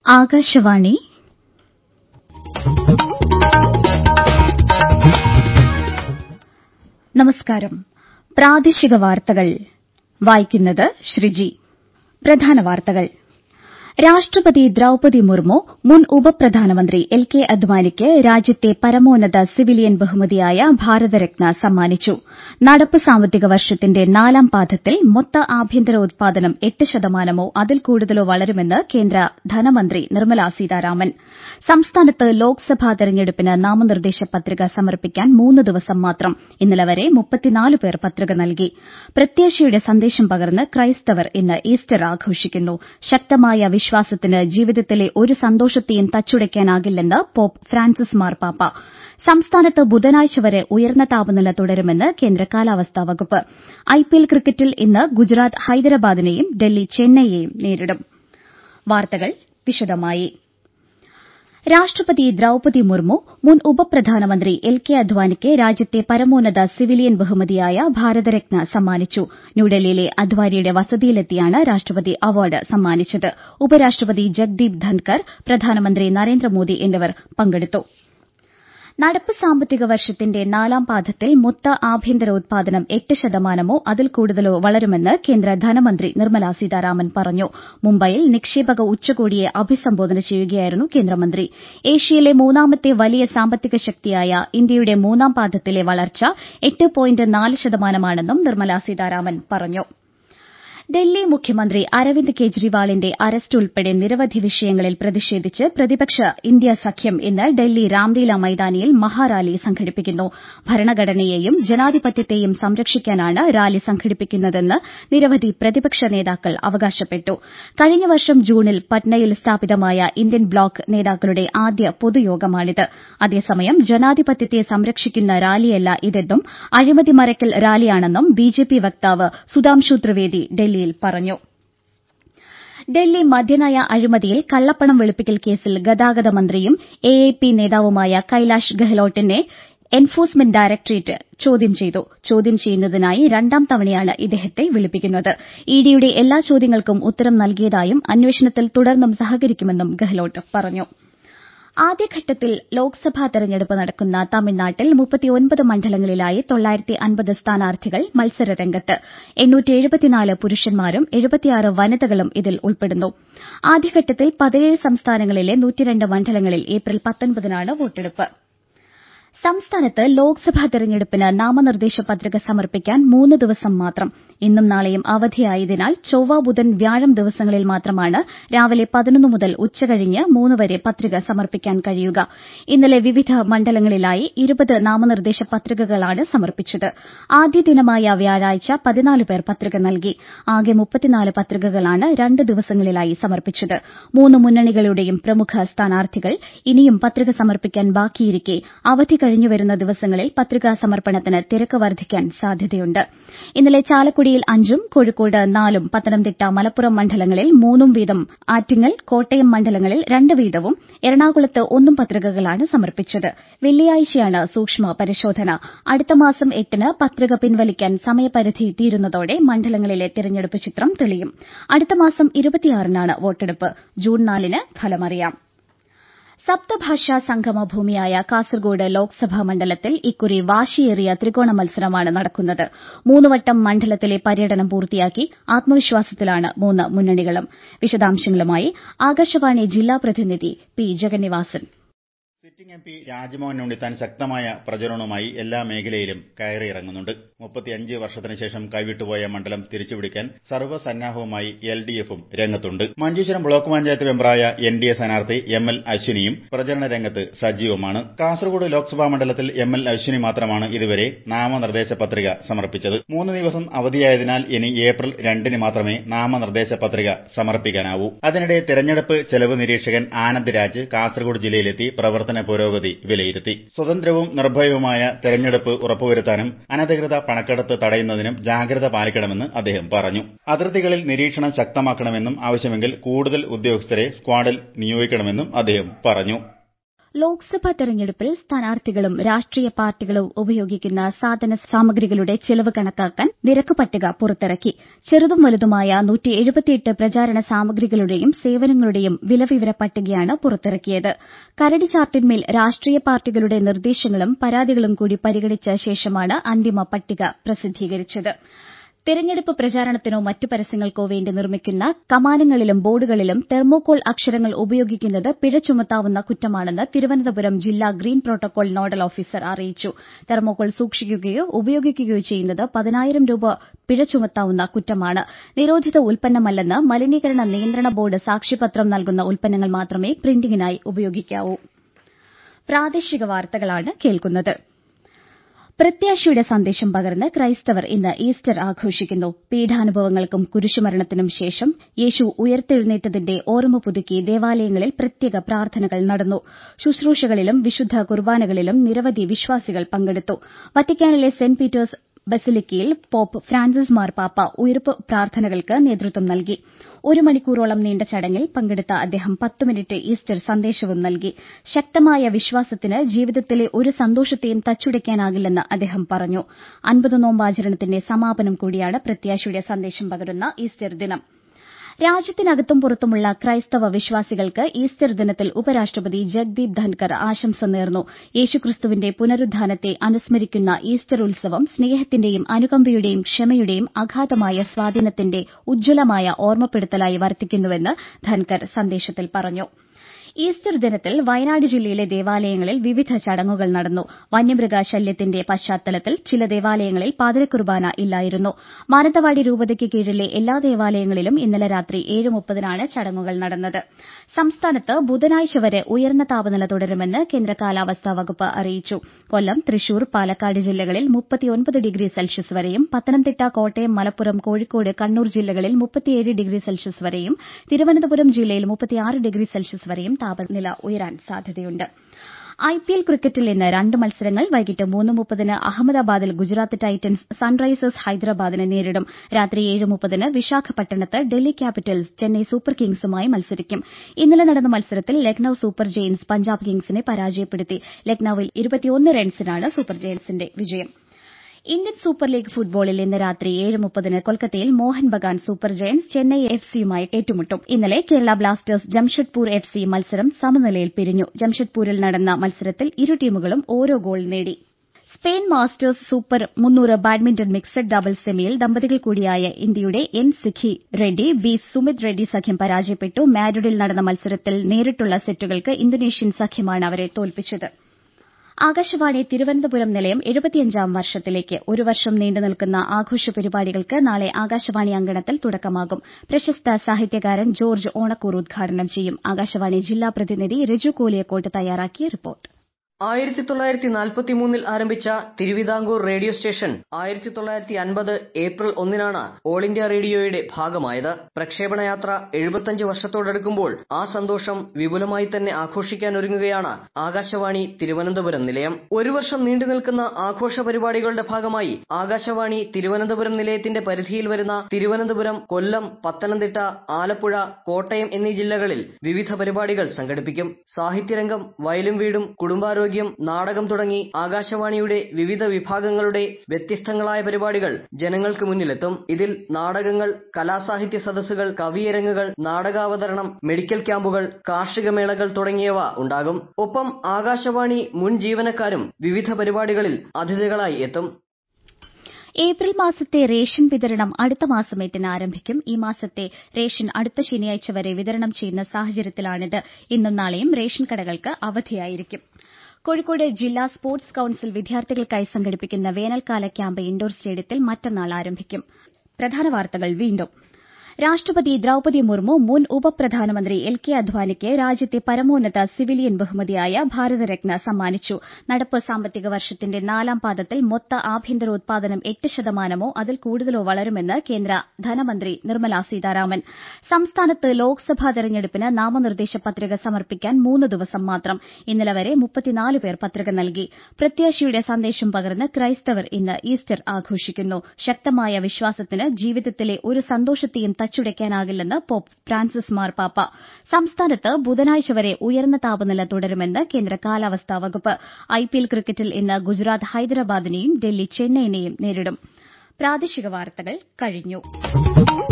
ആകാശവാണി നമസ്കാരം പ്രാദേശിക വാർത്തകൾ വായിക്കുന്നത് ശ്രീജി പ്രധാന വാർത്തകൾ രാഷ്ട്രപതി ദ്രൌപതി മുർമു മുൻ ഉപപ്രധാനമന്ത്രി എൽ കെ അദ്വാനിക്ക് രാജ്യത്തെ പരമോന്നത സിവിലിയൻ ബഹുമതിയായ ഭാരതരത്ന സമ്മാനിച്ചു നടപ്പ് സാമ്പത്തിക വർഷത്തിന്റെ നാലാം പാദത്തിൽ മൊത്ത ആഭ്യന്തര ഉത്പാദനം എട്ട് ശതമാനമോ അതിൽ കൂടുതലോ വളരുമെന്ന് കേന്ദ്ര ധനമന്ത്രി നിർമ്മല സീതാരാമൻ സംസ്ഥാനത്ത് ലോക്സഭാ തെരഞ്ഞെടുപ്പിന് നാമനിർദ്ദേശ പത്രിക സമർപ്പിക്കാൻ മൂന്ന് ദിവസം മാത്രം ഇന്നലെ വരെ പേർ പത്രിക നൽകി പ്രത്യാശയുടെ സന്ദേശം പകർന്ന് ക്രൈസ്തവർ ഇന്ന് ഈസ്റ്റർ ആഘോഷിക്കുന്നു ശക്തമായ വിശ്വാസത്തിന് ജീവിതത്തിലെ ഒരു സന്തോഷത്തെയും തച്ചുടയ്ക്കാനാകില്ലെന്ന് പോപ്പ് ഫ്രാൻസിസ് മാർപ്പാപ്പ സംസ്ഥാനത്ത് ബുധനാഴ്ച വരെ ഉയർന്ന താപനില തുടരുമെന്ന് കേന്ദ്ര കാലാവസ്ഥാ വകുപ്പ് ഐപിഎൽ ക്രിക്കറ്റിൽ ഇന്ന് ഗുജറാത്ത് ഹൈദരാബാദിനെയും ഡൽഹി ചെന്നൈയെയും നേരിടും വാർത്തകൾ വിശദമായി രാഷ്ട്രപതി ദ്രൌപതി മുർമു മുൻ ഉപപ്രധാനമന്ത്രി എൽ കെ അദ്വാനിക്ക് രാജ്യത്തെ പരമോന്നത സിവിലിയൻ ബഹുമതിയായ ഭാരതരത്ന സമ്മാനിച്ചു ന്യൂഡൽഹിയിലെ അദ്വാനിയുടെ വസതിയിലെത്തിയാണ് രാഷ്ട്രപതി അവാർഡ് സമ്മാനിച്ചത് ഉപരാഷ്ട്രപതി ജഗ്ദീപ് ധൻകർ പ്രധാനമന്ത്രി നരേന്ദ്രമോദി എന്നിവർ പങ്കെടുത്തു നടപ്പ് സാമ്പത്തിക വർഷത്തിന്റെ നാലാം പാദത്തിൽ മൊത്ത ആഭ്യന്തര ഉത്പാദനം എട്ട് ശതമാനമോ അതിൽ കൂടുതലോ വളരുമെന്ന് കേന്ദ്ര ധനമന്ത്രി നിർമ്മല സീതാരാമൻ പറഞ്ഞു മുംബൈയിൽ നിക്ഷേപക ഉച്ചകോടിയെ അഭിസംബോധന ചെയ്യുകയായിരുന്നു കേന്ദ്രമന്ത്രി ഏഷ്യയിലെ മൂന്നാമത്തെ വലിയ സാമ്പത്തിക ശക്തിയായ ഇന്ത്യയുടെ മൂന്നാം പാദത്തിലെ വളർച്ച എട്ട് പോയിന്റ് നാല് ശതമാനമാണെന്നും നിർമ്മല സീതാരാമൻ പറഞ്ഞു ഡൽഹി മുഖ്യമന്ത്രി അരവിന്ദ് കെജ്രിവാളിന്റെ അറസ്റ്റ് ഉൾപ്പെടെ നിരവധി വിഷയങ്ങളിൽ പ്രതിഷേധിച്ച് പ്രതിപക്ഷ ഇന്ത്യ സഖ്യം ഇന്ന് ഡൽഹി രാംലീല മൈതാനിയിൽ മഹാറാലി സംഘടിപ്പിക്കുന്നു ഭരണഘടനയെയും ജനാധിപത്യത്തെയും സംരക്ഷിക്കാനാണ് റാലി സംഘടിപ്പിക്കുന്നതെന്ന് നിരവധി പ്രതിപക്ഷ നേതാക്കൾ അവകാശപ്പെട്ടു കഴിഞ്ഞ വർഷം ജൂണിൽ പട്നയിൽ സ്ഥാപിതമായ ഇന്ത്യൻ ബ്ലോക്ക് നേതാക്കളുടെ ആദ്യ പൊതുയോഗമാണിത് അതേസമയം ജനാധിപത്യത്തെ സംരക്ഷിക്കുന്ന റാലിയല്ല ഇതെന്നും അഴിമതി മറയ്ക്കൽ റാലിയാണെന്നും ബിജെപി വക്താവ് സുധാംശു ത്രിവേദി ഡൽഹിയിൽ പറഞ്ഞു ഡൽഹി മദ്യനയ അഴിമതിയിൽ കള്ളപ്പണം വെളുപ്പിക്കൽ കേസിൽ ഗതാഗത മന്ത്രിയും എഎപി നേതാവുമായ കൈലാഷ് ഗെഹ്ലോട്ടിനെ എൻഫോഴ്സ്മെന്റ് ഡയറക്ടറേറ്റ് ചോദ്യം ചെയ്തു ചോദ്യം ചെയ്യുന്നതിനായി രണ്ടാം തവണയാണ് ഇദ്ദേഹത്തെ വിളിപ്പിക്കുന്നത് ഇഡിയുടെ എല്ലാ ചോദ്യങ്ങൾക്കും ഉത്തരം നൽകിയതായും അന്വേഷണത്തിൽ തുടർന്നും സഹകരിക്കുമെന്നും ഗെഹ്ലോട്ട് പറഞ്ഞു ആദ്യഘട്ടത്തിൽ ലോക്സഭാ തെരഞ്ഞെടുപ്പ് നടക്കുന്ന തമിഴ്നാട്ടിൽ മണ്ഡലങ്ങളിലായി സ്ഥാനാർത്ഥികൾ മത്സരരംഗത്ത് പുരുഷന്മാരും വനിതകളും ഇതിൽ ഉൾപ്പെടുന്നു ആദ്യഘട്ടത്തിൽ പതിനേഴ് സംസ്ഥാനങ്ങളിലെ മണ്ഡലങ്ങളിൽ ഏപ്രിൽ പത്തൊൻപതിനാണ് വോട്ടെടുപ്പ് സംസ്ഥാനത്ത് ലോക്സഭാ തെരഞ്ഞെടുപ്പിന് നാമനിർദ്ദേശ പത്രിക സമർപ്പിക്കാൻ മൂന്ന് ദിവസം മാത്രം ഇന്നും നാളെയും അവധിയായതിനാൽ ചൊവ്വ ബുധൻ വ്യാഴം ദിവസങ്ങളിൽ മാത്രമാണ് രാവിലെ പതിനൊന്ന് മുതൽ ഉച്ചകഴിഞ്ഞ് മൂന്ന് വരെ പത്രിക സമർപ്പിക്കാൻ കഴിയുക ഇന്നലെ വിവിധ മണ്ഡലങ്ങളിലായി ഇരുപത് നാമനിർദ്ദേശ പത്രികകളാണ് സമർപ്പിച്ചത് ആദ്യ ദിനമായ വ്യാഴാഴ്ച പതിനാല് പേർ പത്രിക നൽകി ആകെ മുപ്പത്തിനാല് പത്രികകളാണ് രണ്ട് ദിവസങ്ങളിലായി സമർപ്പിച്ചത് മൂന്ന് മുന്നണികളുടെയും പ്രമുഖ സ്ഥാനാർത്ഥികൾ ഇനിയും പത്രിക സമർപ്പിക്കാൻ ബാക്കിയിരിക്കെ അവധി കഴിഞ്ഞുവരുന്ന ദിവസങ്ങളിൽ പത്രികാ സമർപ്പണത്തിന് തിരക്ക് വർദ്ധിക്കാൻ സാധ്യതയുണ്ട് ഇന്നലെ ചാലക്കുടിയിൽ അഞ്ചും കോഴിക്കോട് നാലും പത്തനംതിട്ട മലപ്പുറം മണ്ഡലങ്ങളിൽ മൂന്നും വീതം ആറ്റിങ്ങൽ കോട്ടയം മണ്ഡലങ്ങളിൽ രണ്ട് വീതവും എറണാകുളത്ത് ഒന്നും പത്രികകളാണ് സമർപ്പിച്ചത് വെള്ളിയാഴ്ചയാണ് സൂക്ഷ്മ പരിശോധന അടുത്ത മാസം എട്ടിന് പത്രിക പിൻവലിക്കാൻ സമയപരിധി തീരുന്നതോടെ മണ്ഡലങ്ങളിലെ തിരഞ്ഞെടുപ്പ് ചിത്രം തെളിയും അടുത്ത മാസം ഇരുപത്തിയാറിനാണ് വോട്ടെടുപ്പ് ജൂൺ നാലിന് ഫലമറിയാം സപ്തഭാഷാ സംഗമ ഭൂമിയായ കാസർഗോഡ് ലോക്സഭാ മണ്ഡലത്തിൽ ഇക്കുറി വാശിയേറിയ ത്രികോണ മത്സരമാണ് നടക്കുന്നത് മൂന്നുവട്ടം മണ്ഡലത്തിലെ പര്യടനം പൂർത്തിയാക്കി ആത്മവിശ്വാസത്തിലാണ് മൂന്ന് മുന്നണികളും വിശദാംശങ്ങളുമായി ആകാശവാണി ജില്ലാ പ്രതിനിധി P Jagannivasan sitting M P Rajmohan Unnithan ശക്തമായ പ്രചരണവുമായി എല്ലാ മേഖലയിലും കയറിയിറങ്ങുന്നുണ്ട് മുപ്പത്തിയഞ്ച് വർഷത്തിന് ശേഷം കൈവിട്ടുപോയ മണ്ഡലം തിരിച്ചുപിടിക്കാൻ സർവ്വസന്നാഹവുമായി എൽ ഡി എഫും രംഗത്തുണ്ട് മഞ്ചേശ്വരം ബ്ലോക്ക് പഞ്ചായത്ത് മെമ്പറായ എൻ ഡി എ സ്ഥാനാർത്ഥി എം എൽ അശ്വിനിയും പ്രചരണ രംഗത്ത് സജീവമാണ് കാസർഗോഡ് ലോക്സഭാ മണ്ഡലത്തിൽ എം എൽ അശ്വിനി മാത്രമാണ് ഇതുവരെ നാമനിർദ്ദേശ പത്രിക സമർപ്പിച്ചത് മൂന്ന് ദിവസം അവധിയായതിനാൽ ഇനി ഏപ്രിൽ രണ്ടിന് മാത്രമേ നാമനിർദ്ദേശ പത്രിക സമർപ്പിക്കാനാവൂ അതിനിടെ തെരഞ്ഞെടുപ്പ് ചെലവ് നിരീക്ഷകൻ ആനന്ദ് രാജ് കാസർഗോഡ് ജില്ലയിലെത്തി പ്രവർത്തന പുരോഗതി വിലയിരുത്തി സ്വതന്ത്രവും നിർഭയവുമായ തെരഞ്ഞെടുപ്പ് ഉറപ്പുവരുത്താനും അനധികൃത പണക്കെടുത്ത് തടയുന്നതിനും ജാഗ്രത പാലിക്കണമെന്ന് അദ്ദേഹം പറഞ്ഞു അതിർത്തികളിൽ നിരീക്ഷണം ശക്തമാക്കണമെന്നും ആവശ്യമെങ്കിൽ കൂടുതൽ ഉദ്യോഗസ്ഥരെ സ്ക്വാഡിൽ നിയോഗിക്കണമെന്നും അദ്ദേഹം പറഞ്ഞു ലോക്സഭാ തെരഞ്ഞെടുപ്പിൽ സ്ഥാനാർത്ഥികളും രാഷ്ട്രീയ പാർട്ടികളും ഉപയോഗിക്കുന്ന സാധന സാമഗ്രികളുടെ ചെലവ് കണക്കാക്കാൻ നിരക്ക് പട്ടിക പുറത്തിറക്കി ചെറുതും വലുതുമായ പ്രചാരണ സാമഗ്രികളുടെയും സേവനങ്ങളുടെയും വിലവിവര പട്ടികയാണ് പുറത്തിറക്കിയത് കരട് ചാർട്ടിന്മേൽ രാഷ്ട്രീയ പാർട്ടികളുടെ നിർദ്ദേശങ്ങളും പരാതികളും കൂടി പരിഗണിച്ച ശേഷമാണ് അന്തിമ പട്ടിക പ്രസിദ്ധീകരിച്ചത് തെരഞ്ഞെടുപ്പ് പ്രചാരണത്തിനോ മറ്റ് പരസ്യങ്ങൾക്കോ വേണ്ടി നിർമ്മിക്കുന്ന കമാനങ്ങളിലും ബോർഡുകളിലും തെർമോകോൾ അക്ഷരങ്ങൾ ഉപയോഗിക്കുന്നത് പിഴ ചുമത്താവുന്ന കുറ്റമാണെന്ന് തിരുവനന്തപുരം ജില്ലാ ഗ്രീൻ പ്രോട്ടോകോൾ നോഡൽ ഓഫീസർ അറിയിച്ചു തെർമോകോൾ സൂക്ഷിക്കുകയോ ഉപയോഗിക്കുകയോ ചെയ്യുന്നത് പതിനായിരം രൂപ പിഴ ചുമത്താവുന്ന കുറ്റമാണ് നിരോധിത ഉൽപ്പന്നമല്ലെന്ന് മലിനീകരണ നിയന്ത്രണ ബോർഡ് സാക്ഷ്യപത്രം നൽകുന്ന ഉൽപ്പന്നങ്ങൾ മാത്രമേ പ്രിന്റിംഗിനായി ഉപയോഗിക്കാവൂ പ്രാദേശിക വാർത്തകളാണ് കേൾക്കുന്നത് പ്രത്യാശയുടെ സന്ദേശം പകർന്ന് ക്രൈസ്തവർ ഇന്ന് ഈസ്റ്റർ ആഘോഷിക്കുന്നു പീഡാനുഭവങ്ങൾക്കും കുരിശുമരണത്തിനും ശേഷം യേശു ഉയർത്തെഴുന്നേറ്റതിന്റെ ഓർമ്മ പുതുക്കി ദേവാലയങ്ങളിൽ പ്രത്യേക പ്രാർത്ഥനകൾ നടന്നു ശുശ്രൂഷകളിലും വിശുദ്ധ കുർബാനകളിലും നിരവധി വിശ്വാസികൾ പങ്കെടുത്തു വത്തിക്കാനിലെ സെന്റ് പീറ്റേഴ്സ് ബസിലിക്കയിൽ പോപ്പ് ഫ്രാൻസിസ് മാർപാപ്പ ഉയിർപ്പ് പ്രാർത്ഥനകൾക്ക് നേതൃത്വം നൽകി ഒരു മണിക്കൂറോളം നീണ്ട ചടങ്ങിൽ പങ്കെടുത്ത അദ്ദേഹം പത്ത് മിനിറ്റ് ഈസ്റ്റർ സന്ദേശവും നൽകി ശക്തമായ വിശ്വാസത്തിന് ജീവിതത്തിലെ ഒരു സന്തോഷത്തെയും തച്ചുടയ്ക്കാനാകില്ലെന്ന് അദ്ദേഹം പറഞ്ഞു അൻപത് നോമ്പാചരണത്തിന്റെ സമാപനം കൂടിയാണ് പ്രത്യാശയുടെ സന്ദേശം പകരുന്ന ഈസ്റ്റർ ദിനം രാജ്യത്തിനകത്തും പുറത്തുമുള്ള ക്രൈസ്തവ വിശ്വാസികൾക്ക് ഈസ്റ്റർ ദിനത്തിൽ ഉപരാഷ്ട്രപതി ജഗ്ദീപ് ധൻകർ ആശംസ നേർന്നു യേശുക്രിസ്തുവിന്റെ പുനരുദ്ധാനത്തെ അനുസ്മരിക്കുന്ന ഈസ്റ്റർ ഉത്സവം സ്നേഹത്തിന്റെയും അനുകമ്പയുടെയും ക്ഷമയുടെയും അഗാധമായ സ്വാധീനത്തിന്റെ ഉജ്ജ്വലമായ ഓർമ്മപ്പെടുത്തലായി വർത്തിക്കുന്നുവെന്ന് ധൻകർ സന്ദേശത്തിൽ പറഞ്ഞു ഈസ്റ്റർ ദിനത്തിൽ വയനാട് ജില്ലയിലെ ദേവാലയങ്ങളിൽ വിവിധ ചടങ്ങുകൾ നടന്നു വന്യമൃഗ ശല്യത്തിന്റെ പശ്ചാത്തലത്തിൽ ചില ദേവാലയങ്ങളിൽ പാതിരക്കുർബാന ഇല്ലായിരുന്നു മാനന്തവാടി രൂപതയ്ക്ക് കീഴിലെ എല്ലാ ദേവാലയങ്ങളിലും ഇന്നലെ രാത്രി ഏഴ് മുപ്പതിനാണ് ചടങ്ങുകൾ നടന്നത് സംസ്ഥാനത്ത് ബുധനാഴ്ച വരെ ഉയർന്ന താപനില തുടരുമെന്ന് കേന്ദ്ര കാലാവസ്ഥാ വകുപ്പ് അറിയിച്ചു കൊല്ലം തൃശൂർ പാലക്കാട് ജില്ലകളിൽ മുപ്പത്തിയൊൻപത് ഡിഗ്രി സെൽഷ്യസ് വരെയും പത്തനംതിട്ട കോട്ടയം മലപ്പുറം കോഴിക്കോട് കണ്ണൂർ ജില്ലകളിൽ മുപ്പത്തിയേഴ് ഡിഗ്രി സെൽഷ്യസ് വരെയും തിരുവനന്തപുരം ജില്ലയിൽ മുപ്പത്തിയാറ് ഡിഗ്രി സെൽഷ്യസ് വരെയും താപനില ഉയരാൻ സാധ്യതയുണ്ട് ഐപിഎൽ ക്രിക്കറ്റിൽ ഇന്ന് രണ്ട് മത്സരങ്ങൾ വൈകിട്ട് മൂന്ന് മുപ്പതിന് അഹമ്മദാബാദിൽ ഗുജറാത്ത് ടൈറ്റൻസ് സൺറൈസേഴ്സ് ഹൈദരാബാദിനെ നേരിടും രാത്രി ഏഴ് മുപ്പതിന് വിശാഖപട്ടണത്ത് ഡൽഹി ക്യാപിറ്റൽസ് ചെന്നൈ സൂപ്പർ കിങ്സുമായി മത്സരിക്കും ഇന്നലെ നടന്ന മത്സരത്തിൽ ലക്നൌ സൂപ്പർ ജയന്റ്സ് പഞ്ചാബ് കിങ്സിനെ പരാജയപ്പെടുത്തി ലക്നൌവിൽ ഇരുപത്തിയൊന്ന് റൺസിനാണ് സൂപ്പർ ജയന്റ്സിന്റെ വിജയം ഇന്ത്യൻ സൂപ്പർ ലീഗ് ഫുട്ബോളിൽ ഇന്ന് രാത്രി ഏഴ് മുപ്പതിന് കൊൽക്കത്തയിൽ Mohun Bagan Super Giants Chennai F സിയുമായി ഏറ്റുമുട്ടും ഇന്നലെ Kerala Blasters Jamshedpur F C മത്സരം സമനിലയിൽ പിരിഞ്ഞു ജംഷഡ്പൂരിൽ നടന്ന മത്സരത്തിൽ ഇരു ടീമുകളും ഓരോ ഗോൾ നേടി സ്പെയിൻ മാസ്റ്റേഴ്സ് സൂപ്പർ മുന്നൂറ് ബാഡ്മിന്റൺ മിക്സഡ് ഡബിൾസ് സെമിയിൽ ദമ്പതികൾ കൂടിയായ ഇന്ത്യയുടെ എൻ സിഖി റെഡ്ഡി ബി സുമിത് റെഡ്ഡി സഖ്യം പരാജയപ്പെട്ടു മാഡ്രിഡിൽ നടന്ന മത്സരത്തിൽ നേരിട്ടുള്ള സെറ്റുകൾക്ക് ഇന്തോനേഷ്യൻ സഖ്യമാണ് അവരെ തോൽപ്പിച്ചത് ആകാശവാണി തിരുവനന്തപുരം നിലയം എഴുപത്തിയഞ്ചാം വർഷത്തിലേക്ക് ഒരു വർഷം നീണ്ടുനിൽക്കുന്ന ആഘോഷ പരിപാടികൾക്ക് നാളെ ആകാശവാണി അങ്കണത്തിൽ തുടക്കമാകും പ്രശസ്ത സാഹിത്യകാരൻ ജോർജ് ഓണക്കൂർ ഉദ്ഘാടനം ചെയ്യും ആകാശവാണി ജില്ലാ പ്രതിനിധി രജു കോലിയക്കോട്ട് തയ്യാറാക്കിയ റിപ്പോർട്ട് ആയിരത്തി തൊള്ളായിരത്തി നാൽപ്പത്തി മൂന്നിൽ ആരംഭിച്ച തിരുവിതാംകൂർ റേഡിയോ സ്റ്റേഷൻ ആയിരത്തി തൊള്ളായിരത്തി അൻപത് ഏപ്രിൽ ഒന്നിനാണ് ഓൾ ഇന്ത്യ റേഡിയോയുടെ ഭാഗമായത് പ്രക്ഷേപണ യാത്ര എഴുപത്തഞ്ച് വർഷത്തോടടുക്കുമ്പോൾ ആ സന്തോഷം വിപുലമായി തന്നെ ആഘോഷിക്കാനൊരുങ്ങുകയാണ് ആകാശവാണി തിരുവനന്തപുരം നിലയം ഒരു വർഷം നീണ്ടു നിൽക്കുന്ന ആഘോഷ പരിപാടികളുടെ ഭാഗമായി ആകാശവാണി തിരുവനന്തപുരം നിലയത്തിന്റെ പരിധിയിൽ വരുന്ന തിരുവനന്തപുരം കൊല്ലം പത്തനംതിട്ട ആലപ്പുഴ കോട്ടയം എന്നീ ജില്ലകളിൽ വിവിധ പരിപാടികൾ സംഘടിപ്പിക്കും സാഹിത്യരംഗം വയലും വീടും കുടുംബാരോഗ്യം ആരോഗ്യം നാടകം തുടങ്ങി ആകാശവാണിയുടെ വിവിധ വിഭാഗങ്ങളുടെ വ്യത്യസ്തങ്ങളായ പരിപാടികൾ ജനങ്ങൾക്ക് മുന്നിലെത്തും ഇതിൽ നാടകങ്ങൾ കലാസാഹിത്യ സദസ്സുകൾ കവിയരങ്ങുകൾ നാടകാവതരണം മെഡിക്കൽ ക്യാമ്പുകൾ കാർഷിക മേളകൾ തുടങ്ങിയവ ഉണ്ടാകും ഒപ്പം ആകാശവാണി മുൻ ജീവനക്കാരും വിവിധ പരിപാടികളിൽ അതിഥികളായി എത്തും ഏപ്രിൽ മാസത്തെ റേഷൻ വിതരണം അടുത്ത മാസം എട്ടിന് ആരംഭിക്കും ഈ മാസത്തെ റേഷൻ അടുത്ത ശനിയാഴ്ച വരെ വിതരണം ചെയ്യുന്ന സാഹചര്യത്തിലാണിത് ഇന്നും നാളെയും റേഷൻ കടകൾക്ക് അവധിയായിരിക്കും കോഴിക്കോട് ജില്ലാ സ്പോർട്സ് കൌൺസിൽ വിദ്യാർത്ഥികൾക്കായി സംഘടിപ്പിക്കുന്ന വേനൽക്കാല ക്യാമ്പ് ഇൻഡോർ സ്റ്റേഡിയത്തിൽ മറ്റന്നാൾ ആരംഭിക്കും പ്രധാന വാർത്തകൾ വീണ്ടും രാഷ്ട്രപതി ദ്രൌപതി മുർമു മുൻ ഉപപ്രധാനമന്ത്രി എൽ കെ അദ്വാനിക്ക് രാജ്യത്തെ പരമോന്നത സിവിലിയൻ ബഹുമതിയായ ഭാരതരത്ന സമ്മാനിച്ചു നടപ്പ് സാമ്പത്തിക വർഷത്തിന്റെ നാലാം പാദത്തിൽ മൊത്ത ആഭ്യന്തരോത്പാദനം എട്ട് ശതമാനമോ അതിൽ കൂടുതലോ വളരുമെന്ന് കേന്ദ്ര ധനമന്ത്രി നിർമ്മല സീതാരാമൻ സംസ്ഥാനത്ത് ലോക്സഭാ തെരഞ്ഞെടുപ്പിന് നാമനിർദ്ദേശ പത്രിക സമർപ്പിക്കാൻ മൂന്ന് ദിവസം മാത്രം ഇന്നലെ വരെ മുപ്പത്തിനാല് പേർ പത്രിക നൽകി പ്രത്യാശയുടെ സന്ദേശം പകർന്ന് ക്രൈസ്തവർ ഇന്ന് ഈസ്റ്റർ ആഘോഷിക്കുന്നു ശക്തമായ വിശ്വാസത്തിന് ജീവിതത്തിലെ ഒരു സന്തോഷത്തെയും തച്ചുടയ്ക്കാനാകില്ലെന്ന് പോപ്പ് ഫ്രാൻസിസ് മാർപാപ്പ സംസ്ഥാനത്ത് ബുധനാഴ്ച വരെ ഉയർന്ന താപനില തുടരുമെന്ന് കേന്ദ്ര കാലാവസ്ഥാ വകുപ്പ് ഐപിഎൽ ക്രിക്കറ്റിൽ ഇന്ന് ഗുജറാത്ത് ഹൈദരാബാദിനെയും ഡൽഹി ചെന്നൈയിനെയും നേരിടും പ്രാദേശിക വാർത്തകൾ കഴിഞ്ഞു